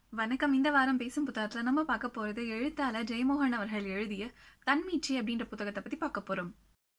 வணக்கம் இந்த வாரம் பேசும் புத்தகத்துல நம்ம பார்க்க போறது எழுத்தாளர் ஜெயமோகன் அவர்கள் எழுதிய தன்மீட்சி அப்படின்ற புத்தகத்தை பத்தி பார்க்க போறோம்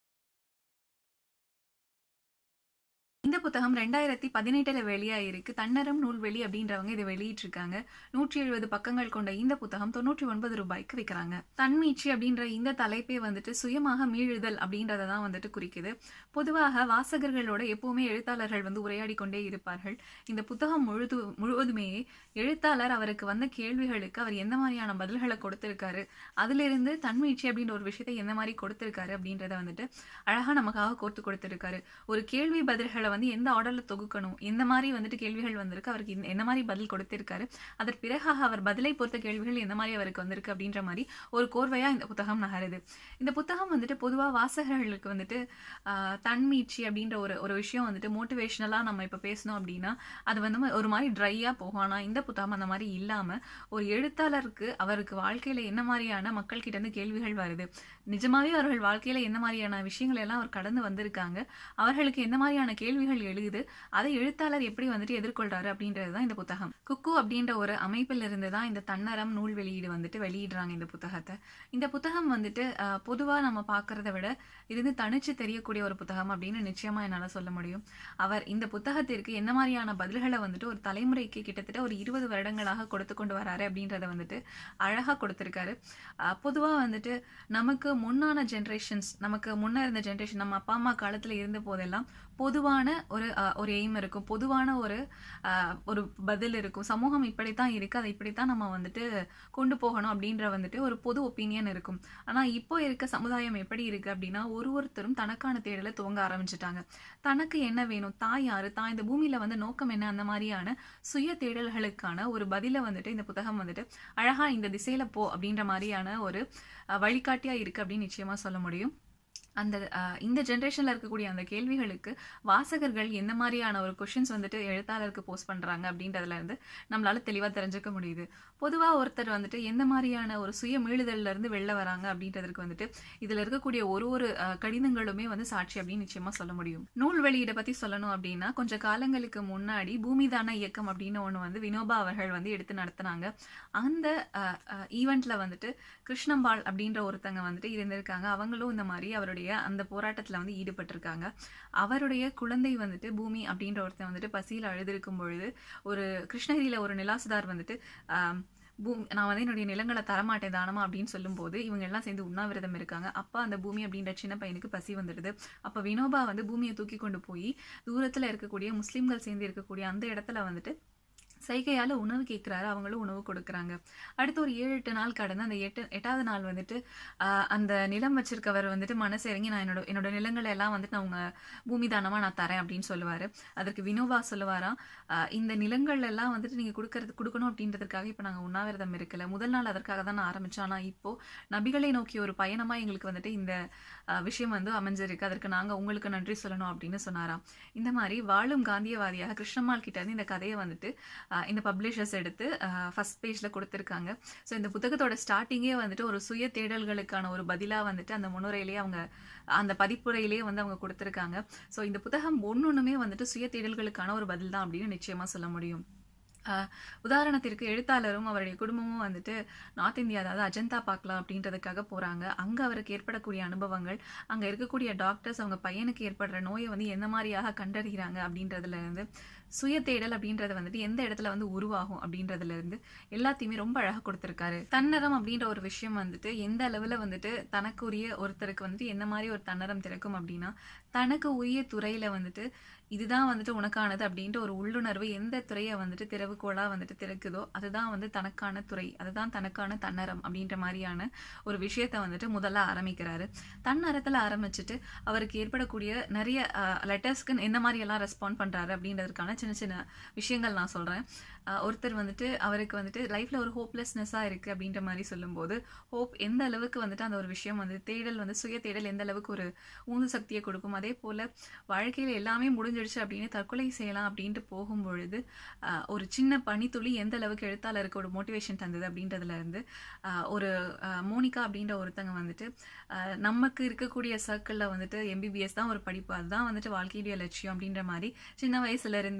இந்த புத்தகம் ரெண்டாயிரத்தி பதினெட்டுல வெளியாயிருக்கு தன்னரம் நூல்வெளி அப்படின்றவங்க இதை வெளியிட்டிருக்காங்க நூற்றி எழுபது பக்கங்கள் கொண்ட இந்த புத்தகம் தொண்ணூற்றி ஒன்பது ரூபாய்க்கு விற்கிறாங்க தன்மீட்சி அப்படின்ற இந்த தலைப்பே வந்துட்டு சுயமாக மீழுதல் அப்படின்றத தான் வந்துட்டு குறிக்குது பொதுவாக வாசகர்களோட எப்பவுமே எழுத்தாளர்கள் வந்து உரையாடி கொண்டே இருப்பார்கள் இந்த புத்தகம் முழுது முழுவதுமே எழுத்தாளர் அவருக்கு வந்த கேள்விகளுக்கு அவர் எந்த மாதிரியான பதில்களை கொடுத்திருக்காரு அதிலிருந்து தன்மீட்சி அப்படின்ற ஒரு விஷயத்தை எந்த மாதிரி கொடுத்திருக்காரு அப்படின்றத வந்துட்டு அழகா நமக்காக கோர்த்து கொடுத்திருக்காரு ஒரு கேள்வி பதில்களை வந்து எந்த ஆர்டர்ல தொகுக்கணும் எந்த மாதிரி வந்துட்டு கேள்விகள் வந்திருக்கு அவருக்கு இந்த- என்ன மாதிரி பதில் கொடுத்திருக்காரு அதற்கு பிறகாக அவர் பதிலை பொறுத்த கேள்விகள் எந்த மாதிரி அவருக்கு வந்திருக்கு அப்படின்ற மாதிரி ஒரு கோர்வையா இந்த புத்தகம் நகருது இந்த புத்தகம் வந்துட்டு பொதுவா வாசகர்களுக்கு வந்துட்டு ஆஹ், தன்மீட்சி அப்படின்ற ஒரு ஒரு விஷயம் வந்துட்டு மோட்டிவேஷனலா நம்ம இப்ப பேசணும் அப்படின்னா அது வந்து ஒரு மாதிரி ட்ரையா போகும் ஆனா இந்த புத்தகம் அந்த மாதிரி இல்லாம ஒரு எழுத்தாளருக்கு அவருக்கு வாழ்க்கையில என்ன மாதிரியான மக்கள் கிட்ட இருந்து கேள்விகள் வருது நிஜமாவே அவர்கள் வாழ்க்கையில என்ன மாதிரியான விஷயங்களை எல்லாம் அவர் கடந்து வந்திருக்காங்க அவர்களுக்கு என்ன மாதிரியான கேள்விகள் எழுகுது அதை எழுத்தாளர் எப்படி வந்துட்டு எதிர்கொள்றாரு அப்படின்றது தான் இந்த புத்தகம் குக்கு அப்படின்ற ஒரு அமைப்பில் இருந்து தான் இந்த தன்னரம் நூல் வெளியீடு வந்துட்டு வெளியிடுறாங்க இந்த புத்தகத்தை இந்த புத்தகம் வந்துட்டு அஹ், பொதுவா நம்ம பார்க்கறத விட இருந்து தனிச்சு தெரியக்கூடிய ஒரு புத்தகம் அப்படின்னு நிச்சயமா என்னால சொல்ல முடியும் அவர் இந்த புத்தகத்திற்கு என்ன மாதிரியான பதில்களை வந்துட்டு ஒரு தலைமுறைக்கு கிட்டத்தட்ட ஒரு இருபது வருடங்களாக கொடுத்து கொண்டு வராரு அப்படின்றத வந்துட்டு அழகா கொடுத்திருக்காரு அஹ், பொதுவா வந்துட்டு நமக்கு முன்னான ஜென்ரேஷன்ஸ் நமக்கு முன்ன இருந்த ஜென்ரேஷன் நம்ம அப்பா அம்மா காலத்துல இருந்த போதெல்லாம் பொதுவான ஒரு அஹ், ஒரு எய்ம் இருக்கும் பொதுவான ஒரு அஹ், ஒரு பதில் இருக்கும் சமூகம் இப்படித்தான் இருக்கு அதை இப்படித்தான் நம்ம வந்துட்டு கொண்டு போகணும் அப்படின்ற வந்துட்டு ஒரு பொது ஒப்பீனியன் இருக்கும் ஆனா இப்போ இருக்க சமுதாயம் எப்படி இருக்கு அப்படின்னா ஒரு ஒருத்தரும் தனக்கான தேடலை துவங்க ஆரம்பிச்சுட்டாங்க தனக்கு என்ன வேணும் தான் யாரு தான் இந்த பூமியில வந்து நோக்கம் என்ன அந்த மாதிரியான சுய தேடல்களுக்கான ஒரு பதிலை வந்துட்டு இந்த புத்தகம் வந்துட்டு அழகா இந்த திசையில போ அப்படின்ற மாதிரியான ஒரு அஹ், வழிகாட்டியா இருக்கு அப்படின்னு நிச்சயமா சொல்ல முடியும் அந்த அஹ், இந்த ஜென்ரேஷன்ல இருக்கக்கூடிய அந்த கேள்விகளுக்கு வாசகர்கள் என்ன மாதிரியான ஒரு கொஷின்ஸ் வந்துட்டு எழுத்தாளருக்கு போஸ்ட் பண்றாங்க அப்படின்றதுல இருந்து நம்மளால தெளிவா தெரிஞ்சுக்க முடியுது பொதுவா ஒருத்தர் வந்துட்டு எந்த மாதிரியான ஒரு சுய மீளுதல்ல இருந்து வெளில வராங்க அப்படின்றதுக்கு வந்துட்டு இதுல இருக்கக்கூடிய ஒரு ஒரு அஹ், கடிதங்களுமே வந்து சாட்சி அப்படின்னு நிச்சயமா சொல்ல முடியும் நூல் வெளியீடை பத்தி சொல்லணும் அப்படின்னா கொஞ்ச காலங்களுக்கு முன்னாடி பூமிதான இயக்கம் அப்படின்னு ஒண்ணு வந்து வினோபா அவர்கள் வந்து எடுத்து நடத்துனாங்க அந்த ஈவெண்ட்ல வந்துட்டு கிருஷ்ணம்பாள் அப்படின்ற ஒருத்தங்க வந்துட்டு இருந்திருக்காங்க அவங்களும் இந்த மாதிரி அவருடைய அந்த போராட்டத்துல வந்து ஈடுபட்டிருக்காங்க அவருடைய குழந்தை வந்துட்டு பூமி அப்படின்ற ஒருத்தன் வந்துட்டு பசியில் அழுதிருக்கும் பொழுது ஒரு கிருஷ்ணகிரியில ஒரு நிலாசுதார் வந்துட்டு ஆம், பூமி நான் வந்து என்னுடைய நிலங்களை தரமாட்டேன் தானமா அப்படின்னு சொல்லும்போது இவங்க எல்லாம் சேர்ந்து உண்ணாவிரதம் இருக்காங்க அப்பா அந்த பூமி அப்படின்ற சின்ன பையனுக்கு பசி வந்துடுது அப்ப வினோபா வந்து பூமியை தூக்கி கொண்டு போய் தூரத்துல இருக்கக்கூடிய முஸ்லிம்கள் சேர்ந்து இருக்கக்கூடிய அந்த இடத்துல வந்துட்டு சைகையால உணவு கேட்குறாரு அவங்களும் உணவு கொடுக்குறாங்க அடுத்து ஒரு ஏழு எட்டு நாள் கடந்து அந்த எட்டு எட்டாவது நாள் வந்துட்டு ஆஹ், அந்த நிலம் வச்சிருக்கவர் வந்துட்டு மனசு இறங்கி நான் என்னோட என்னோட நிலங்களை எல்லாம் வந்துட்டு நான் உங்க பூமி தானமா நான் தரேன் அப்படின்னு சொல்லுவாரு அதற்கு வினோபா சொல்லுவாராம் ஆஹ், இந்த நிலங்கள் எல்லாம் வந்துட்டு நீங்க கொடுக்கறது கொடுக்கணும் அப்படின்றதுக்காக இப்போ நாங்க உண்ணாவிரதம் இருக்கல முதல் நாள் அதற்காக தான் நான் ஆரம்பிச்சோம் ஆனா இப்போ நபிகளை நோக்கிய ஒரு பயணமா எங்களுக்கு வந்துட்டு இந்த ஆஹ், விஷயம் வந்து அமைஞ்சிருக்கு அதற்கு நாங்க உங்களுக்கு நன்றி சொல்லணும் அப்படின்னு சொன்னாராம் இந்த மாதிரி வாழும் காந்தியவாதியாக கிருஷ்ணம்மாள் கிட்ட இருந்து இந்த கதையை வந்துட்டு ஆஹ், இந்த பப்ளிஷர்ஸ் எடுத்து ஃபர்ஸ்ட் பேஜ்ல கொடுத்துருக்காங்க ஸோ இந்த புத்தகத்தோட ஸ்டார்டிங்கே வந்துட்டு ஒரு சுய தேடல்களுக்கான ஒரு பதிலா வந்துட்டு அந்த முன்னுரையிலேயே அவங்க அந்த பதிப்புரையிலேயே வந்து அவங்க கொடுத்துருக்காங்க ஸோ இந்த புத்தகம் ஒன்னொன்றுமே வந்துட்டு சுய தேடல்களுக்கான ஒரு பதில் தான் அப்படின்னு நிச்சயமா சொல்ல முடியும் ஆஹ் உதாரணத்திற்கு எழுத்தாளரும் அவருடைய குடும்பமும் வந்துட்டு நார்த் இந்தியா அதாவது அஜந்தா பார்க்கலாம் அப்படின்றதுக்காக போறாங்க அங்க அவருக்கு ஏற்படக்கூடிய அனுபவங்கள் அங்க இருக்கக்கூடிய டாக்டர்ஸ் அவங்க பையனுக்கு ஏற்படுற நோயை வந்து எந்த மாதிரியாக கண்டறிகிறாங்க அப்படின்றதுல இருந்து சுய தேடல் அப்படின்றது வந்துட்டு எந்த இடத்துல வந்து உருவாகும் அப்படின்றதுல இருந்து எல்லாத்தையுமே ரொம்ப அழகா கொடுத்திருக்காரு தன்னரம் அப்படின்ற ஒரு விஷயம் வந்துட்டு எந்த அளவுல வந்துட்டு தனக்குரிய ஒருத்தருக்கு வந்துட்டு எந்த மாதிரி ஒரு தன்னரம் திறக்கும் அப்படின்னா தனக்கு உரிய துறையில வந்துட்டு இதுதான் வந்துட்டு உனக்கானது அப்படின்ட்டு ஒரு உள்ளுணர்வு எந்த துறையை வந்துட்டு திறவுகோலா வந்துட்டு திறக்குதோ அதுதான் வந்து தனக்கான துறை அதுதான் தனக்கான தன்னரம் அப்படின்ற மாதிரியான ஒரு விஷயத்த வந்துட்டு முதல்ல ஆரம்பிக்கிறாரு தன்னறத்துல ஆரம்பிச்சுட்டு அவருக்கு ஏற்படக்கூடிய நிறைய லெட்டர்ஸ்க்கு எந்த மாதிரி எல்லாம் ரெஸ்பாண்ட் பண்றாரு அப்படின்றதுக்கான சின்ன சின்ன விஷயங்கள் நான் சொல்றேன் அஹ், ஒருத்தர் வந்துட்டு அவருக்கு வந்துட்டு லைஃப்ல ஒரு ஹோப்லெஸ்னஸா இருக்கு அப்படின்ற மாதிரி சொல்லும்போது ஹோப் எந்த அளவுக்கு வந்துட்டு அந்த ஒரு விஷயம் வந்து தேடல் வந்து சுய தேடல் எந்த அளவுக்கு ஒரு ஊந்து சக்தியை கொடுக்கும் அதே போல வாழ்க்கையில எல்லாமே முடிஞ்சிடுச்சு அப்படின்னு தற்கொலை செய்யலாம் அப்படின்ட்டு போகும் பொழுது ஆஹ், ஒரு சின்ன பனித்துளி எந்த அளவுக்கு எழுத்தாளருக்கு ஒரு மோட்டிவேஷன் தந்தது அப்படின்றதுல இருந்து ஆஹ், ஒரு ஆஹ், மோனிகா அப்படின்ற ஒருத்தங்க வந்துட்டு ஆஹ், நமக்கு இருக்கக்கூடிய சர்க்கிளில் வந்துட்டு எம்பிபிஎஸ் தான் ஒரு படிப்பு அதுதான் வந்துட்டு வாழ்க்கையுடைய லட்சியம் அப்படின்ற மாதிரி சின்ன வயசுல இருந்தே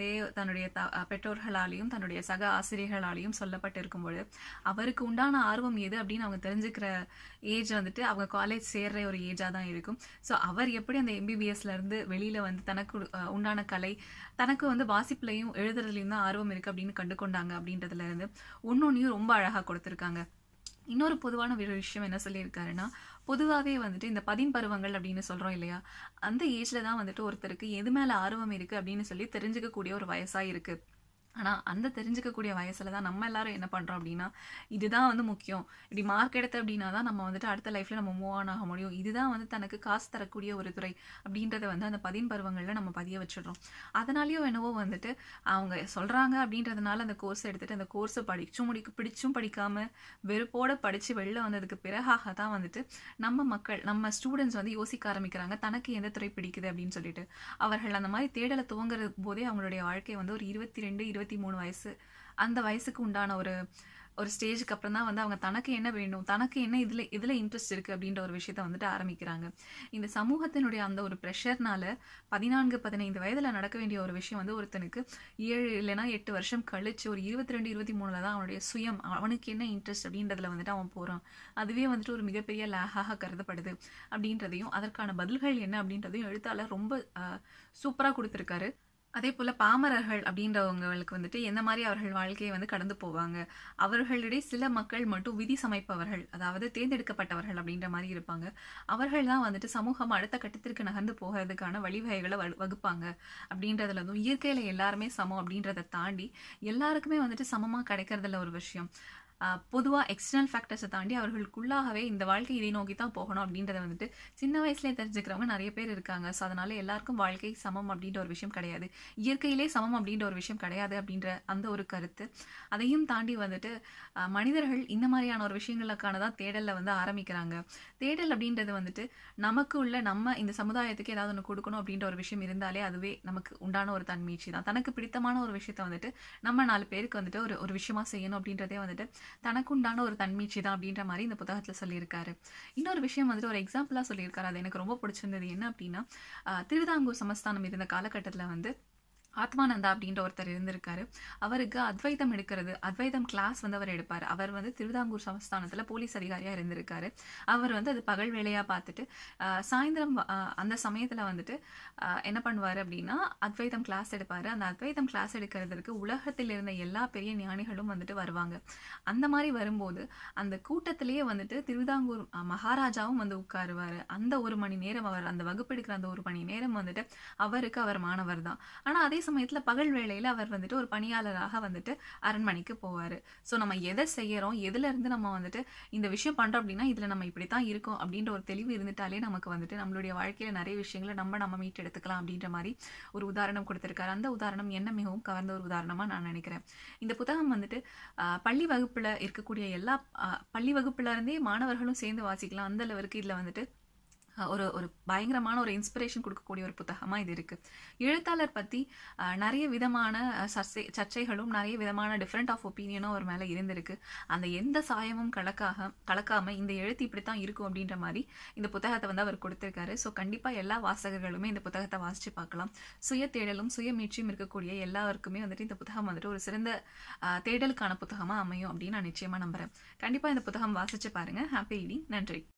வயசுலேயே தன்னுடைய த பெற்றோர்களாலேயும் தன்னுடைய சக ஆசிரியர்களாலேயும் சொல்லப்பட்டிருக்கும் பொழுது அவருக்கு உண்டான ஆர்வம் எது அப்படின்னு அவங்க தெரிஞ்சுக்கிற ஏஜ் வந்துட்டு அவங்க காலேஜ் சேர்ற ஒரு ஏஜாக தான் இருக்கும் ஸோ அவர் எப்படி அந்த எம்பிபிஎஸ்ல இருந்து வெளியில வந்து தனக்கு அஹ், உண்டான கலை தனக்கு வந்து வாசிப்புலையும் எழுதுறதுலையும் தான் ஆர்வம் இருக்கு அப்படின்னு கண்டு கொண்டாங்க அப்படின்றதுல இருந்து ஒன்னொன்னையும் ரொம்ப அழகா கொடுத்துருக்காங்க இன்னொரு பொதுவான ஒரு விஷயம் என்ன சொல்லியிருக்காருன்னா பொதுவாகவே வந்துட்டு இந்த பதின் பருவங்கள் அப்படின்னு சொல்கிறோம் இல்லையா அந்த ஏஜில் தான் வந்துட்டு ஒருத்தருக்கு எது மேலே ஆர்வம் இருக்குது அப்படின்னு சொல்லி தெரிஞ்சுக்கக்கூடிய ஒரு வயசாக இருக்குது ஆனால் அந்த தெரிஞ்சுக்கக்கூடிய வயசில் தான் நம்ம எல்லாரும் என்ன பண்ணுறோம் அப்படின்னா இதுதான் வந்து முக்கியம் இப்படி மார்க் எடுத்த அப்படின்னா தான் நம்ம வந்துட்டு அடுத்த லைஃப்பில் நம்ம மூவ் ஆன் ஆக முடியும் இதுதான் வந்து தனக்கு காசு தரக்கூடிய ஒரு துறை அப்படின்றத வந்து அந்த பதின் பருவங்களில் நம்ம பதிய வச்சிடுறோம் அதனாலேயோ என்னவோ வந்துட்டு அவங்க சொல்கிறாங்க அப்படின்றதுனால அந்த கோர்ஸ் எடுத்துட்டு அந்த கோர்ஸை படிச்சும் முடிக்க பிடிச்சும் படிக்காம வெறுப்போட படித்து வெளில வந்ததுக்கு பிறகாக தான் வந்துட்டு நம்ம மக்கள் நம்ம ஸ்டூடெண்ட்ஸ் வந்து யோசிக்க ஆரம்பிக்கிறாங்க தனக்கு எந்த துறை பிடிக்குது அப்படின்னு சொல்லிட்டு அவர்கள் அந்த மாதிரி தேடலை துவங்குற போதே அவங்களுடைய வாழ்க்கை வந்து ஒரு இருபத்தி ரெண்டு இருபத்தி மூணு வயசு அந்த வயசுக்கு உண்டான ஒரு ஒரு ஸ்டேஜுக்கு அப்புறம் தான் வந்து அவங்க தனக்கு என்ன வேணும் தனக்கு என்ன இதில் இதில் இன்ட்ரெஸ்ட் இருக்குது அப்படின்ற ஒரு விஷயத்த வந்துட்டு ஆரம்பிக்கிறாங்க இந்த சமூகத்தினுடைய அந்த ஒரு ப்ரெஷர்னால பதினான்கு பதினைந்து வயதில் நடக்க வேண்டிய ஒரு விஷயம் வந்து ஒருத்தனுக்கு ஏழு இல்லைன்னா எட்டு வருஷம் கழிச்சு ஒரு இருபத்தி ரெண்டு இருபத்தி மூணில் தான் அவனுடைய சுயம் அவனுக்கு என்ன இன்ட்ரெஸ்ட் அப்படின்றதுல வந்துட்டு அவன் போகிறான் அதுவே வந்துட்டு ஒரு மிகப்பெரிய லேகாக கருதப்படுது அப்படின்றதையும் அதற்கான பதில்கள் என்ன அப்படின்றதையும் எழுத்தாளர் ரொம்ப சூப்பராக கொடுத்துருக்காரு அதே போல் பாமரர்கள் அப்படின்றவங்களுக்கு வந்துட்டு எந்த மாதிரி அவர்கள் வாழ்க்கையை வந்து கடந்து போவாங்க அவர்களிடையே சில மக்கள் மட்டும் விதி சமைப்பவர்கள் அதாவது தேர்ந்தெடுக்கப்பட்டவர்கள் அப்படின்ற மாதிரி இருப்பாங்க அவர்கள் தான் வந்துட்டு சமூகம் அடுத்த கட்டத்திற்கு நகர்ந்து போகிறதுக்கான வழிவகைகளை வகு- வகுப்பாங்க அப்படின்றதுல வந்து இயற்கையில எல்லாருமே சமம் அப்படின்றத தாண்டி எல்லாருக்குமே வந்துட்டு சமமாக கிடைக்கிறதுல ஒரு விஷயம் பொதுவாக எக்ஸ்டர்னல் ஃபேக்டர்ஸை தாண்டி அவர்களுக்குள்ளாகவே இந்த வாழ்க்கை இதை நோக்கி தான் போகணும் அப்படின்றத வந்துட்டு சின்ன வயசுலேயே தெரிஞ்சுக்கிறவங்க நிறைய பேர் இருக்காங்க ஸோ அதனால எல்லாருக்கும் வாழ்க்கை சமம் அப்படின்ற ஒரு விஷயம் கிடையாது இயற்கையிலே சமம் அப்படின்ற ஒரு விஷயம் கிடையாது அப்படின்ற அந்த ஒரு கருத்து அதையும் தாண்டி வந்துட்டு அஹ், மனிதர்கள் இந்த மாதிரியான ஒரு விஷயங்களுக்கான தான் தேடலில் வந்து ஆரம்பிக்கிறாங்க தேடல் அப்படின்றது வந்துட்டு நமக்கு உள்ள நம்ம இந்த சமுதாயத்துக்கு ஏதாவது ஒன்று கொடுக்கணும் அப்படின்ற ஒரு விஷயம் இருந்தாலே அதுவே நமக்கு உண்டான ஒரு தன்மீட்சி தான் தனக்கு பிடித்தமான ஒரு விஷயத்த வந்துட்டு நம்ம நாலு பேருக்கு வந்துட்டு ஒரு ஒரு விஷயமா செய்யணும் அப்படின்றதே வந்துட்டு தனக்கு உண்டான ஒரு தன்மீட்சி தான் அப்படின்ற மாதிரி இந்த புத்தகத்தில் சொல்லியிருக்காரு இன்னொரு விஷயம் வந்துட்டு ஒரு எக்ஸாம்பிளாக சொல்லியிருக்காரு அது எனக்கு ரொம்ப பிடிச்சிருந்தது என்ன அப்படின்னா ஆஹ், திருவிதாங்கூர் சமஸ்தானம் இருந்த காலகட்டத்தில் வந்து ஆத்மானந்தா அப்படின்ற ஒருத்தர் இருந்திருக்காரு அவருக்கு அத்வைதம் எடுக்கிறது அத்வைதம் கிளாஸ் வந்து அவர் எடுப்பார் அவர் வந்து திருவிதாங்கூர் சமஸ்தானத்தில் போலீஸ் அதிகாரியாக இருந்திருக்காரு அவர் வந்து அது பகல் வேலையாக பார்த்துட்டு ஆஹ், சாயந்தரம் ஆஹ், அந்த சமயத்தில் வந்துட்டு ஆஹ், என்ன பண்ணுவார் அப்படின்னா அத்வைதம் கிளாஸ் எடுப்பார் அந்த அத்வைதம் கிளாஸ் எடுக்கிறதுக்கு உலகத்தில் இருந்த எல்லா பெரிய ஞானிகளும் வந்துட்டு வருவாங்க அந்த மாதிரி வரும்போது அந்த கூட்டத்திலேயே வந்துட்டு திருவிதாங்கூர் அஹ், மகாராஜாவும் வந்து உட்காருவார் அந்த ஒரு மணி நேரம் அவர் அந்த வகுப்பு எடுக்கிற அந்த ஒரு மணி நேரம் வந்துட்டு அவருக்கு அவர் மாணவர் தான் ஆனால் அதே சமயத்தில் பகல் வேளையில் அவர் வந்துட்டு ஒரு பணியாளராக வந்துட்டு அரண்மனைக்கு போவார் ஸோ நம்ம எதை செய்யறோம் எதுல இருந்து நம்ம வந்துட்டு இந்த விஷயம் பண்ணுறோம் அப்படின்னா இதில் நம்ம இப்படி தான் இருக்கோம் அப்படின்ற ஒரு தெளிவு இருந்துட்டாலே நமக்கு வந்துட்டு நம்மளுடைய வாழ்க்கையில் நிறைய விஷயங்களை நம்ம நம்ம மீட்டு எடுத்துக்கலாம் அப்படின்ற மாதிரி ஒரு உதாரணம் கொடுத்துருக்காரு அந்த உதாரணம் என்ன மிகவும் கவர்ந்த ஒரு உதாரணமாக நான் நினைக்கிறேன் இந்த புத்தகம் வந்துட்டு ஆஹ், பள்ளி வகுப்பில் இருக்கக்கூடிய எல்லா ஆஹ், பள்ளி வகுப்புல இருந்தே மாணவர்களும் சேர்ந்து வாசிக்கலாம் அந்த லெவலுக்கு இதில் வந்துட்டு ஆஹ், ஒரு ஒரு பயங்கரமான ஒரு இன்ஸ்பிரேஷன் கொடுக்கக்கூடிய ஒரு புத்தகமாக இது இருக்குது எழுத்தாளர் பற்றி நிறைய விதமான ஆஹ், சர்ச்சை சர்ச்சைகளும் நிறைய விதமான டிஃப்ரெண்ட் ஆஃப் ஒப்பீனியனும் அவர் மேலே இருந்திருக்கு அந்த எந்த சாயமும் கலக்காக கலக்காம இந்த எழுத்து இப்படி தான் இருக்கும் அப்படின்ற மாதிரி இந்த புத்தகத்தை வந்து அவர் கொடுத்திருக்காரு ஸோ கண்டிப்பாக எல்லா வாசகர்களுமே இந்த புத்தகத்தை வாசித்து பார்க்கலாம் சுய தேடலும் சுய மீட்சியும் இருக்கக்கூடிய எல்லாருக்குமே வந்துட்டு இந்த புத்தகம் வந்துட்டு ஒரு சிறந்த ஆஹ், தேடலுக்கான புத்தகமாக அமையும் அப்படின்னு நான் நிச்சயமாக நம்புகிறேன் கண்டிப்பாக இந்த புத்தகம் வாசித்து பாருங்கள் ஹாப்பி ரீடிங் நன்றி